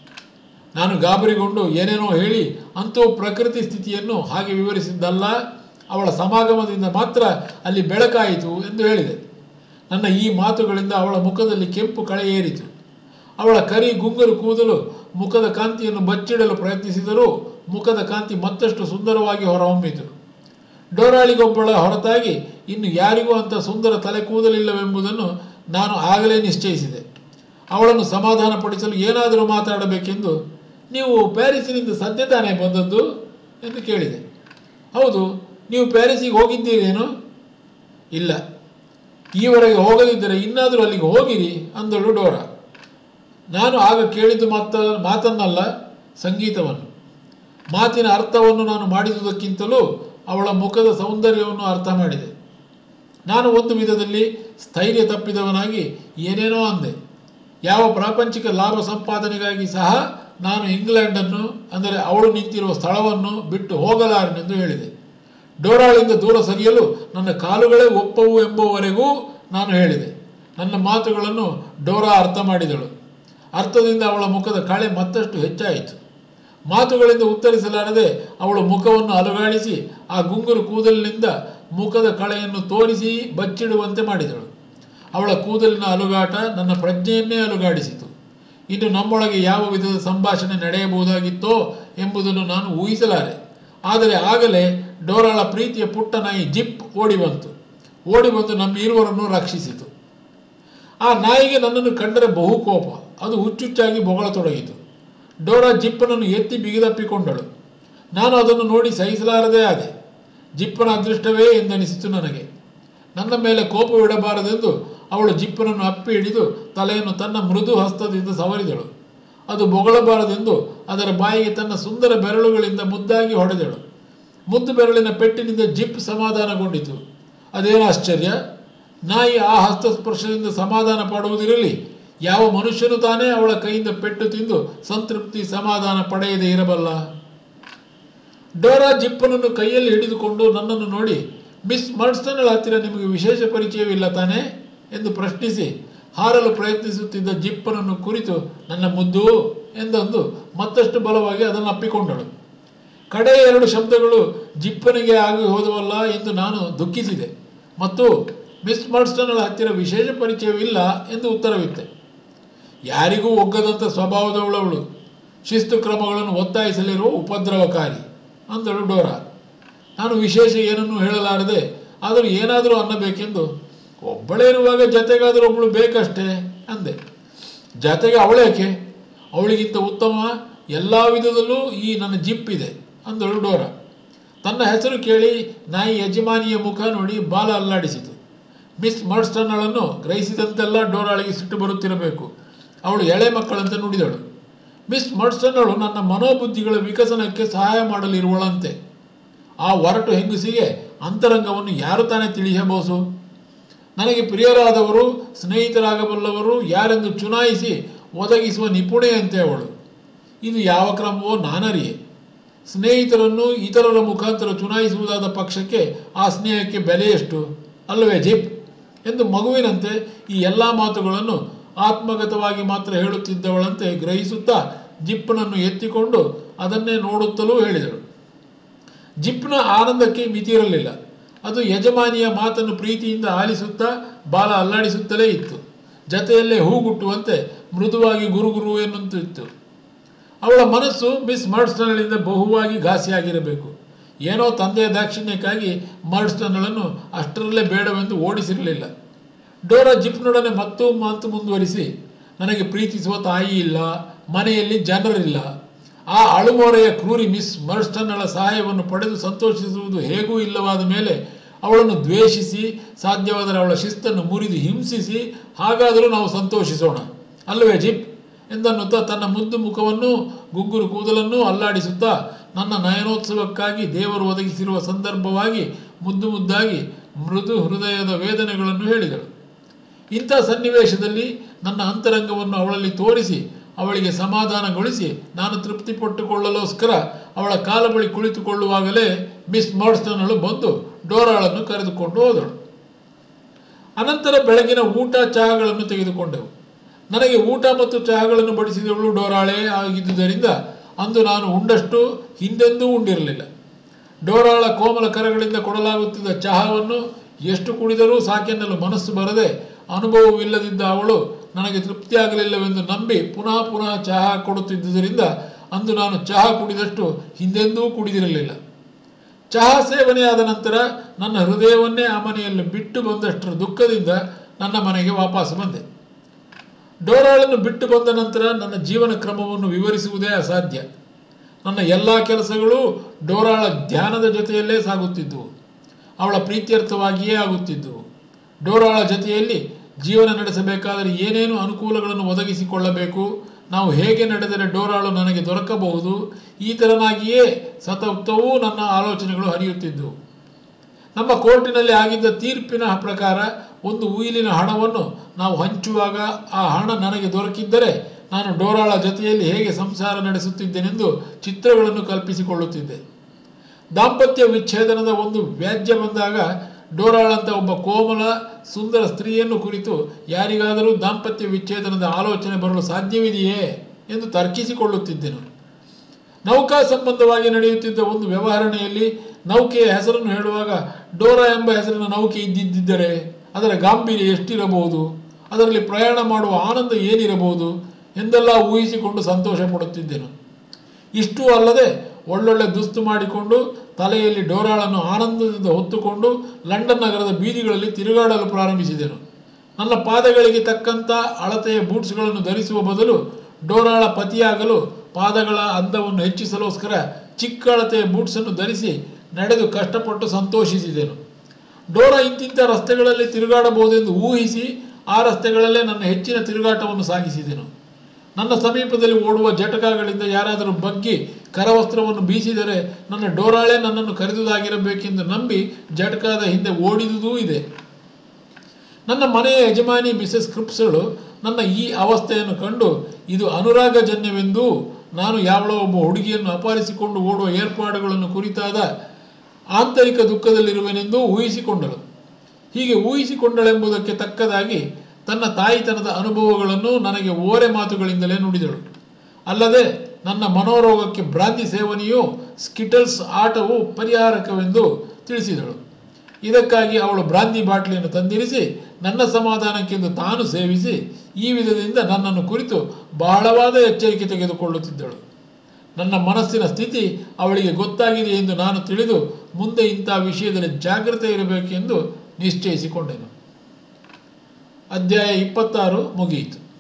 ನಾನು ಗಾಬರಿಗೊಂಡು ಏನೇನೋ ಹೇಳಿ ಅಂತೂ ಪ್ರಕೃತಿ ಸ್ಥಿತಿಯನ್ನು ಹಾಗೆ ವಿವರಿಸಿದ್ದಲ್ಲ ಅವಳ ಸಮಾಗಮದಿಂದ ಮಾತ್ರ ಅಲ್ಲಿ ಬೆಳಕಾಯಿತು ಎಂದು ಹೇಳಿದೆ ನನ್ನ ಈ ಮಾತುಗಳಿಂದ ಅವಳ ಮುಖದಲ್ಲಿ ಕೆಂಪು ಕಳೆ ಏರಿತು ಅವಳ ಕರಿ ಗುಂಗರು ಕೂದಲು ಮುಖದ ಕಾಂತಿಯನ್ನು ಬಚ್ಚಿಡಲು ಪ್ರಯತ್ನಿಸಿದರೂ ಮುಖದ ಕಾಂತಿ ಮತ್ತಷ್ಟು ಸುಂದರವಾಗಿ ಹೊರಹೊಮ್ಮಿತು ಡೋರಾಳಿಗೊಬ್ಬಳ ಹೊರತಾಗಿ ಇನ್ನು ಯಾರಿಗೂ ಅಂಥ ಸುಂದರ ತಲೆ ಕೂದಲಿಲ್ಲವೆಂಬುದನ್ನು ನಾನು ಆಗಲೇ ನಿಶ್ಚಯಿಸಿದೆ ಅವಳನ್ನು ಸಮಾಧಾನಪಡಿಸಲು ಏನಾದರೂ ಮಾತಾಡಬೇಕೆಂದು ನೀವು ಪ್ಯಾರಿಸಿನಿಂದ ಸದ್ಯ ತಾನೇ ಬಂದದ್ದು ಎಂದು ಕೇಳಿದೆ ಹೌದು ನೀವು ಪ್ಯಾರಿಸಿಗೆ ಹೋಗಿದ್ದೀರೇನು ಇಲ್ಲ ಈವರೆಗೆ ಹೋಗದಿದ್ದರೆ ಇನ್ನಾದರೂ ಅಲ್ಲಿಗೆ ಹೋಗಿರಿ ಅಂದಳು ಡೋರಾ ನಾನು ಆಗ ಕೇಳಿದ್ದು ಮಾತ ಮಾತನ್ನಲ್ಲ ಸಂಗೀತವನ್ನು ಮಾತಿನ ಅರ್ಥವನ್ನು ನಾನು ಮಾಡಿದುದಕ್ಕಿಂತಲೂ ಅವಳ ಮುಖದ ಸೌಂದರ್ಯವನ್ನು ಅರ್ಥ ಮಾಡಿದೆ ನಾನು ಒಂದು ವಿಧದಲ್ಲಿ ಸ್ಥೈರ್ಯ ತಪ್ಪಿದವನಾಗಿ ಏನೇನೋ ಅಂದೆ ಯಾವ ಪ್ರಾಪಂಚಿಕ ಲಾಭ ಸಂಪಾದನೆಗಾಗಿ ಸಹ ನಾನು ಇಂಗ್ಲೆಂಡನ್ನು ಅಂದರೆ ಅವಳು ನಿಂತಿರುವ ಸ್ಥಳವನ್ನು ಬಿಟ್ಟು ಹೋಗಲಾರನೆಂದು ಹೇಳಿದೆ ಡೋರಾಳಿಂದ ದೂರ ಸರಿಯಲು ನನ್ನ ಕಾಲುಗಳೇ ಒಪ್ಪವು ಎಂಬುವವರೆಗೂ ನಾನು ಹೇಳಿದೆ ನನ್ನ ಮಾತುಗಳನ್ನು ಡೋರಾ ಅರ್ಥ ಮಾಡಿದಳು ಅರ್ಥದಿಂದ ಅವಳ ಮುಖದ ಕಳೆ ಮತ್ತಷ್ಟು ಹೆಚ್ಚಾಯಿತು ಮಾತುಗಳಿಂದ ಉತ್ತರಿಸಲಾರದೆ ಅವಳು ಮುಖವನ್ನು ಅಲುಗಾಡಿಸಿ ಆ ಗುಂಗುರು ಕೂದಲಿನಿಂದ ಮುಖದ ಕಳೆಯನ್ನು ತೋರಿಸಿ ಬಚ್ಚಿಡುವಂತೆ ಮಾಡಿದಳು ಅವಳ ಕೂದಲಿನ ಅಲುಗಾಟ ನನ್ನ ಪ್ರಜ್ಞೆಯನ್ನೇ ಅಲುಗಾಡಿಸಿತು ಇನ್ನು ನಮ್ಮೊಳಗೆ ಯಾವ ವಿಧದ ಸಂಭಾಷಣೆ ನಡೆಯಬಹುದಾಗಿತ್ತೋ ಎಂಬುದನ್ನು ನಾನು ಊಹಿಸಲಾರೆ ಆದರೆ ಆಗಲೇ ಡೋರಾಳ ಪ್ರೀತಿಯ ಪುಟ್ಟ ನಾಯಿ ಜಿಪ್ ಓಡಿ ಬಂತು ಓಡಿ ಬಂದು ನಮ್ಮ ಇರುವರನ್ನು ರಕ್ಷಿಸಿತು ಆ ನಾಯಿಗೆ ನನ್ನನ್ನು ಕಂಡರೆ ಬಹು ಕೋಪ ಅದು ಹುಚ್ಚುಚ್ಚಾಗಿ ಬೊಗಳತೊಡಗಿತು ಡೋರಾ ಜಿಪ್ಪನನ್ನು ಎತ್ತಿ ಬಿಗಿದಪ್ಪಿಕೊಂಡಳು ನಾನು ಅದನ್ನು ನೋಡಿ ಸಹಿಸಲಾರದೇ ಆದೆ ಜಿಪ್ಪನ ಅದೃಷ್ಟವೇ ಎಂದನಿಸಿತು ನನಗೆ ನನ್ನ ಮೇಲೆ ಕೋಪವಿಡಬಾರದೆಂದು ಅವಳು ಜಿಪ್ಪನನ್ನು ಅಪ್ಪಿ ಹಿಡಿದು ತಲೆಯನ್ನು ತನ್ನ ಮೃದು ಹಸ್ತದಿಂದ ಸವರಿದಳು ಅದು ಬೊಗಳಬಾರದೆಂದು ಅದರ ಬಾಯಿಗೆ ತನ್ನ ಸುಂದರ ಬೆರಳುಗಳಿಂದ ಮುದ್ದಾಗಿ ಹೊಡೆದಳು ಮುದ್ದು ಬೆರಳಿನ ಪೆಟ್ಟಿನಿಂದ ಜಿಪ್ ಸಮಾಧಾನಗೊಂಡಿತು ಅದೇನು ಆಶ್ಚರ್ಯ ನಾಯಿ ಆ ಹಸ್ತಸ್ಪರ್ಶದಿಂದ ಸಮಾಧಾನ ಪಡುವುದಿರಲಿ ಯಾವ ಮನುಷ್ಯನು ತಾನೇ ಅವಳ ಕೈಯಿಂದ ಪೆಟ್ಟು ತಿಂದು ಸಂತೃಪ್ತಿ ಸಮಾಧಾನ ಪಡೆಯದೇ ಇರಬಲ್ಲ ಡೋರಾ ಜಿಪ್ಪನನ್ನು ಕೈಯಲ್ಲಿ ಹಿಡಿದುಕೊಂಡು ನನ್ನನ್ನು ನೋಡಿ ಮಿಸ್ ಮರ್ಸ್ಟನ್ಗಳ ಹತ್ತಿರ ನಿಮಗೆ ವಿಶೇಷ ಪರಿಚಯವಿಲ್ಲ ತಾನೇ ಎಂದು ಪ್ರಶ್ನಿಸಿ ಹಾರಲು ಪ್ರಯತ್ನಿಸುತ್ತಿದ್ದ ಜಿಪ್ಪನನ್ನು ಕುರಿತು ನನ್ನ ಮುದ್ದು ಎಂದೊಂದು ಮತ್ತಷ್ಟು ಬಲವಾಗಿ ಅದನ್ನು ಅಪ್ಪಿಕೊಂಡಳು ಕಡೆ ಎರಡು ಶಬ್ದಗಳು ಜಿಪ್ಪನಿಗೆ ಆಗಿ ಹೋದವಲ್ಲ ಎಂದು ನಾನು ದುಃಖಿಸಿದೆ ಮತ್ತು ಮಿಸ್ ಮರ್ಸ್ಟನ್ಗಳ ಹತ್ತಿರ ವಿಶೇಷ ಪರಿಚಯವಿಲ್ಲ ಎಂದು ಉತ್ತರವಿತ್ತೆ ಯಾರಿಗೂ ಒಗ್ಗದಂಥ ಸ್ವಭಾವದವಳವಳು ಶಿಸ್ತು ಕ್ರಮಗಳನ್ನು ಒತ್ತಾಯಿಸಲಿರುವ ಉಪದ್ರವಕಾರಿ ಅಂದಳು ಡೋರಾ ನಾನು ವಿಶೇಷ ಏನನ್ನೂ ಹೇಳಲಾರದೆ ಆದರೂ ಏನಾದರೂ ಅನ್ನಬೇಕೆಂದು ಒಬ್ಬಳೇನುವಾಗ ಜತೆಗಾದರೂ ಒಬ್ಬಳು ಬೇಕಷ್ಟೇ ಅಂದೆ ಜತೆಗೆ ಅವಳೇಕೆ ಅವಳಿಗಿಂತ ಉತ್ತಮ ಎಲ್ಲ ವಿಧದಲ್ಲೂ ಈ ನನ್ನ ಜಿಪ್ ಇದೆ ಅಂದಳು ಡೋರಾ ತನ್ನ ಹೆಸರು ಕೇಳಿ ನಾಯಿ ಯಜಮಾನಿಯ ಮುಖ ನೋಡಿ ಬಾಲ ಅಲ್ಲಾಡಿಸಿತು ಮಿಸ್ ಮರ್ಸ್ಟನ್ನಳನ್ನು ಗ್ರಹಿಸಿದಂತೆಲ್ಲ ಡೋರಾಳಿಗೆ ಸಿಟ್ಟು ಬರುತ್ತಿರಬೇಕು ಅವಳು ಎಳೆ ಮಕ್ಕಳಂತೆ ನುಡಿದಳು ಮಿಸ್ ಮರ್ಸ್ಟನ್ನಳು ನನ್ನ ಮನೋಬುದ್ಧಿಗಳ ವಿಕಸನಕ್ಕೆ ಸಹಾಯ ಮಾಡಲಿರುವಳಂತೆ ಆ ಒರಟು ಹೆಂಗಸಿಗೆ ಅಂತರಂಗವನ್ನು ಯಾರು ತಾನೇ ತಿಳಿಯಬಹುದು ನನಗೆ ಪ್ರಿಯರಾದವರು ಸ್ನೇಹಿತರಾಗಬಲ್ಲವರು ಯಾರೆಂದು ಚುನಾಯಿಸಿ ಒದಗಿಸುವ ನಿಪುಣೆಯಂತೆ ಅವಳು ಇದು ಯಾವ ಕ್ರಮವೋ ನಾನರಿಯೆ ಸ್ನೇಹಿತರನ್ನು ಇತರರ ಮುಖಾಂತರ ಚುನಾಯಿಸುವುದಾದ ಪಕ್ಷಕ್ಕೆ ಆ ಸ್ನೇಹಕ್ಕೆ ಬೆಲೆ ಎಷ್ಟು ಅಲ್ಲವೇ ಜಿಪ್ ಎಂದು ಮಗುವಿನಂತೆ ಈ ಎಲ್ಲ ಮಾತುಗಳನ್ನು ಆತ್ಮಗತವಾಗಿ ಮಾತ್ರ ಹೇಳುತ್ತಿದ್ದವಳಂತೆ ಗ್ರಹಿಸುತ್ತಾ ಜಿಪ್ಪನನ್ನು ಎತ್ತಿಕೊಂಡು ಅದನ್ನೇ ನೋಡುತ್ತಲೂ ಹೇಳಿದಳು ಜಿಪ್ನ ಆನಂದಕ್ಕೆ ಮಿತಿಯಿರಲಿಲ್ಲ ಅದು ಯಜಮಾನಿಯ ಮಾತನ್ನು ಪ್ರೀತಿಯಿಂದ ಆಲಿಸುತ್ತಾ ಬಾಲ ಅಲ್ಲಾಡಿಸುತ್ತಲೇ ಇತ್ತು ಜತೆಯಲ್ಲೇ ಹೂಗುಟ್ಟುವಂತೆ ಮೃದುವಾಗಿ ಗುರುಗುರು ಎನ್ನುತ್ತಿತ್ತು ಅವಳ ಮನಸ್ಸು ಮಿಸ್ ಮರ್ಡ್ಸ್ಟನ್ಗಳಿಂದ ಬಹುವಾಗಿ ಘಾಸಿಯಾಗಿರಬೇಕು ಏನೋ ತಂದೆಯ ದಾಕ್ಷಿಣ್ಯಕ್ಕಾಗಿ ಮರ್ಡ್ಸ್ಟನ್ಗಳನ್ನು ಅಷ್ಟರಲ್ಲೇ ಬೇಡವೆಂದು ಓಡಿಸಿರಲಿಲ್ಲ ಡೋರಾ ಜಿಪ್ನೊಡನೆ ಮತ್ತೂ ಮಾತು ಮುಂದುವರಿಸಿ ನನಗೆ ಪ್ರೀತಿಸುವ ತಾಯಿ ಇಲ್ಲ ಮನೆಯಲ್ಲಿ ಜನರಿಲ್ಲ ಆ ಅಳುಮೊರೆಯ ಕ್ರೂರಿ ಮಿಸ್ ಮರ್ಸ್ಟನ್ಗಳ ಸಹಾಯವನ್ನು ಪಡೆದು ಸಂತೋಷಿಸುವುದು ಹೇಗೂ ಇಲ್ಲವಾದ ಮೇಲೆ ಅವಳನ್ನು ದ್ವೇಷಿಸಿ ಸಾಧ್ಯವಾದರೆ ಅವಳ ಶಿಸ್ತನ್ನು ಮುರಿದು ಹಿಂಸಿಸಿ ಹಾಗಾದರೂ ನಾವು ಸಂತೋಷಿಸೋಣ ಅಲ್ಲವೇ ಜಿಪ್ ಎಂದನ್ನುತ್ತಾ ತನ್ನ ಮುದ್ದು ಮುಖವನ್ನು ಗುಗ್ಗುರು ಕೂದಲನ್ನೂ ಅಲ್ಲಾಡಿಸುತ್ತಾ ನನ್ನ ನಯನೋತ್ಸವಕ್ಕಾಗಿ ದೇವರು ಒದಗಿಸಿರುವ ಸಂದರ್ಭವಾಗಿ ಮುದ್ದು ಮುದ್ದಾಗಿ ಮೃದು ಹೃದಯದ ವೇದನೆಗಳನ್ನು ಹೇಳಿದಳು ಇಂಥ ಸನ್ನಿವೇಶದಲ್ಲಿ ನನ್ನ ಅಂತರಂಗವನ್ನು ಅವಳಲ್ಲಿ ತೋರಿಸಿ ಅವಳಿಗೆ ಸಮಾಧಾನಗೊಳಿಸಿ ನಾನು ತೃಪ್ತಿಪಟ್ಟುಕೊಳ್ಳಲೋಸ್ಕರ ಅವಳ ಕಾಲ ಬಳಿ ಕುಳಿತುಕೊಳ್ಳುವಾಗಲೇ ಮಿಸ್ ಮರ್ಡ್ಸ್ಟನ್ಗಳು ಬಂದು ಡೋರಾಳನ್ನು ಕರೆದುಕೊಂಡು ಹೋದಳು ಅನಂತರ ಬೆಳಗಿನ ಊಟ ಚಹಾಗಳನ್ನು ತೆಗೆದುಕೊಂಡೆವು ನನಗೆ ಊಟ ಮತ್ತು ಚಹಾಗಳನ್ನು ಬಡಿಸಿದವಳು ಡೋರಾಳೆ ಆಗಿದ್ದುದರಿಂದ ಅಂದು ನಾನು ಉಂಡಷ್ಟು ಹಿಂದೆಂದೂ ಉಂಡಿರಲಿಲ್ಲ ಡೋರಾಳ ಕೋಮಲ ಕರಗಳಿಂದ ಕೊಡಲಾಗುತ್ತಿದ್ದ ಚಹಾವನ್ನು ಎಷ್ಟು ಕುಡಿದರೂ ಸಾಕೆನ್ನಲು ಮನಸ್ಸು ಬರದೆ ಅನುಭವವಿಲ್ಲದಿದ್ದ ಅವಳು ನನಗೆ ತೃಪ್ತಿಯಾಗಲಿಲ್ಲವೆಂದು ನಂಬಿ ಪುನಃ ಪುನಃ ಚಹಾ ಕೊಡುತ್ತಿದ್ದುದರಿಂದ ಅಂದು ನಾನು ಚಹಾ ಕುಡಿದಷ್ಟು ಹಿಂದೆಂದೂ ಕುಡಿದಿರಲಿಲ್ಲ ಚಹಾ ಸೇವನೆಯಾದ ನಂತರ ನನ್ನ ಹೃದಯವನ್ನೇ ಆ ಮನೆಯಲ್ಲಿ ಬಿಟ್ಟು ಬಂದಷ್ಟರ ದುಃಖದಿಂದ ನನ್ನ ಮನೆಗೆ ವಾಪಸ್ ಬಂದೆ ಡೋರಾಳನ್ನು ಬಿಟ್ಟು ಬಂದ ನಂತರ ನನ್ನ ಜೀವನ ಕ್ರಮವನ್ನು ವಿವರಿಸುವುದೇ ಅಸಾಧ್ಯ ನನ್ನ ಎಲ್ಲ ಕೆಲಸಗಳು ಡೋರಾಳ ಧ್ಯಾನದ ಜೊತೆಯಲ್ಲೇ ಸಾಗುತ್ತಿದ್ದವು ಅವಳ ಪ್ರೀತ್ಯರ್ಥವಾಗಿಯೇ ಆಗುತ್ತಿದ್ದವು ಡೋರಾಳ ಜೊತೆಯಲ್ಲಿ ಜೀವನ ನಡೆಸಬೇಕಾದರೆ ಏನೇನು ಅನುಕೂಲಗಳನ್ನು ಒದಗಿಸಿಕೊಳ್ಳಬೇಕು ನಾವು ಹೇಗೆ ನಡೆದರೆ ಡೋರಾಳು ನನಗೆ ದೊರಕಬಹುದು ಈ ಥರನಾಗಿಯೇ ಸತತವೂ ನನ್ನ ಆಲೋಚನೆಗಳು ಹರಿಯುತ್ತಿದ್ದವು ನಮ್ಮ ಕೋರ್ಟಿನಲ್ಲಿ ಆಗಿದ್ದ ತೀರ್ಪಿನ ಪ್ರಕಾರ ಒಂದು ಉಯಿಲಿನ ಹಣವನ್ನು ನಾವು ಹಂಚುವಾಗ ಆ ಹಣ ನನಗೆ ದೊರಕಿದ್ದರೆ ನಾನು ಡೋರಾಳ ಜೊತೆಯಲ್ಲಿ ಹೇಗೆ ಸಂಸಾರ ನಡೆಸುತ್ತಿದ್ದೇನೆಂದು ಚಿತ್ರಗಳನ್ನು ಕಲ್ಪಿಸಿಕೊಳ್ಳುತ್ತಿದ್ದೆ ದಾಂಪತ್ಯ ವಿಚ್ಛೇದನದ ಒಂದು ವ್ಯಾಜ್ಯ ಬಂದಾಗ ಡೋರಾಳಂತ ಒಬ್ಬ ಕೋಮಲ ಸುಂದರ ಸ್ತ್ರೀಯನ್ನು ಕುರಿತು ಯಾರಿಗಾದರೂ ದಾಂಪತ್ಯ ವಿಚ್ಛೇದನದ ಆಲೋಚನೆ ಬರಲು ಸಾಧ್ಯವಿದೆಯೇ ಎಂದು ತರ್ಕಿಸಿಕೊಳ್ಳುತ್ತಿದ್ದೆನು ನೌಕಾ ಸಂಬಂಧವಾಗಿ ನಡೆಯುತ್ತಿದ್ದ ಒಂದು ವ್ಯವಹರಣೆಯಲ್ಲಿ ನೌಕೆಯ ಹೆಸರನ್ನು ಹೇಳುವಾಗ ಡೋರಾ ಎಂಬ ಹೆಸರಿನ ನೌಕೆ ಇದ್ದಿದ್ದರೆ ಅದರ ಗಾಂಭೀರ್ಯ ಎಷ್ಟಿರಬಹುದು ಅದರಲ್ಲಿ ಪ್ರಯಾಣ ಮಾಡುವ ಆನಂದ ಏನಿರಬಹುದು ಎಂದೆಲ್ಲ ಊಹಿಸಿಕೊಂಡು ಸಂತೋಷ ಪಡುತ್ತಿದ್ದೆನು ಇಷ್ಟೂ ಅಲ್ಲದೆ ಒಳ್ಳೊಳ್ಳೆ ದುಸ್ತು ಮಾಡಿಕೊಂಡು ತಲೆಯಲ್ಲಿ ಡೋರಾಳನ್ನು ಆನಂದದಿಂದ ಹೊತ್ತುಕೊಂಡು ಲಂಡನ್ ನಗರದ ಬೀದಿಗಳಲ್ಲಿ ತಿರುಗಾಡಲು ಪ್ರಾರಂಭಿಸಿದೆನು ನನ್ನ ಪಾದಗಳಿಗೆ ತಕ್ಕಂಥ ಅಳತೆಯ ಬೂಟ್ಸ್ಗಳನ್ನು ಧರಿಸುವ ಬದಲು ಡೋರಾಳ ಪತಿಯಾಗಲು ಪಾದಗಳ ಅಂದವನ್ನು ಹೆಚ್ಚಿಸಲೋಸ್ಕರ ಚಿಕ್ಕ ಅಳತೆಯ ಬೂಟ್ಸನ್ನು ಧರಿಸಿ ನಡೆದು ಕಷ್ಟಪಟ್ಟು ಸಂತೋಷಿಸಿದೆನು ಡೋರಾ ಇಂತಿಂಥ ರಸ್ತೆಗಳಲ್ಲಿ ತಿರುಗಾಡಬಹುದೆಂದು ಊಹಿಸಿ ಆ ರಸ್ತೆಗಳಲ್ಲೇ ನನ್ನ ಹೆಚ್ಚಿನ ತಿರುಗಾಟವನ್ನು ಸಾಗಿಸಿದೆನು ನನ್ನ ಸಮೀಪದಲ್ಲಿ ಓಡುವ ಜಟಕಾಗಳಿಂದ ಯಾರಾದರೂ ಬಗ್ಗಿ ಕರವಸ್ತ್ರವನ್ನು ಬೀಸಿದರೆ ನನ್ನ ಡೋರಾಳೆ ನನ್ನನ್ನು ಕರೆದುದಾಗಿರಬೇಕೆಂದು ನಂಬಿ ಜಟಕಾದ ಹಿಂದೆ ಓಡಿದುದೂ ಇದೆ ನನ್ನ ಮನೆಯ ಯಜಮಾನಿ ಮಿಸೆಸ್ ಕ್ರಿಪ್ಸಳು ನನ್ನ ಈ ಅವಸ್ಥೆಯನ್ನು ಕಂಡು ಇದು ಅನುರಾಗಜನ್ಯವೆಂದೂ ನಾನು ಯಾವಳೋ ಒಬ್ಬ ಹುಡುಗಿಯನ್ನು ಅಪಹರಿಸಿಕೊಂಡು ಓಡುವ ಏರ್ಪಾಡುಗಳನ್ನು ಕುರಿತಾದ ಆಂತರಿಕ ದುಃಖದಲ್ಲಿರುವೆನೆಂದೂ ಊಹಿಸಿಕೊಂಡಳು ಹೀಗೆ ಊಹಿಸಿಕೊಂಡಳೆಂಬುದಕ್ಕೆ ತಕ್ಕದಾಗಿ ತನ್ನ ತಾಯಿತನದ ಅನುಭವಗಳನ್ನು ನನಗೆ ಓರೆ ಮಾತುಗಳಿಂದಲೇ ನುಡಿದಳು ಅಲ್ಲದೆ ನನ್ನ ಮನೋರೋಗಕ್ಕೆ ಭ್ರಾಂತಿ ಸೇವನೆಯು ಸ್ಕಿಟಲ್ಸ್ ಆಟವು ಪರಿಹಾರಕವೆಂದು ತಿಳಿಸಿದಳು ಇದಕ್ಕಾಗಿ ಅವಳು ಬ್ರಾಂದಿ ಬಾಟ್ಲಿಯನ್ನು ತಂದಿರಿಸಿ ನನ್ನ ಸಮಾಧಾನಕ್ಕೆಂದು ತಾನು ಸೇವಿಸಿ ಈ ವಿಧದಿಂದ ನನ್ನನ್ನು ಕುರಿತು ಬಹಳವಾದ ಎಚ್ಚರಿಕೆ ತೆಗೆದುಕೊಳ್ಳುತ್ತಿದ್ದಳು ನನ್ನ ಮನಸ್ಸಿನ ಸ್ಥಿತಿ ಅವಳಿಗೆ ಗೊತ್ತಾಗಿದೆ ಎಂದು ನಾನು ತಿಳಿದು ಮುಂದೆ ಇಂಥ ವಿಷಯದಲ್ಲಿ ಜಾಗ್ರತೆ ಇರಬೇಕೆಂದು ನಿಶ್ಚಯಿಸಿಕೊಂಡೆನು ಅಧ್ಯಾಯ ಇಪ್ಪತ್ತಾರು ಮುಗಿಯಿತು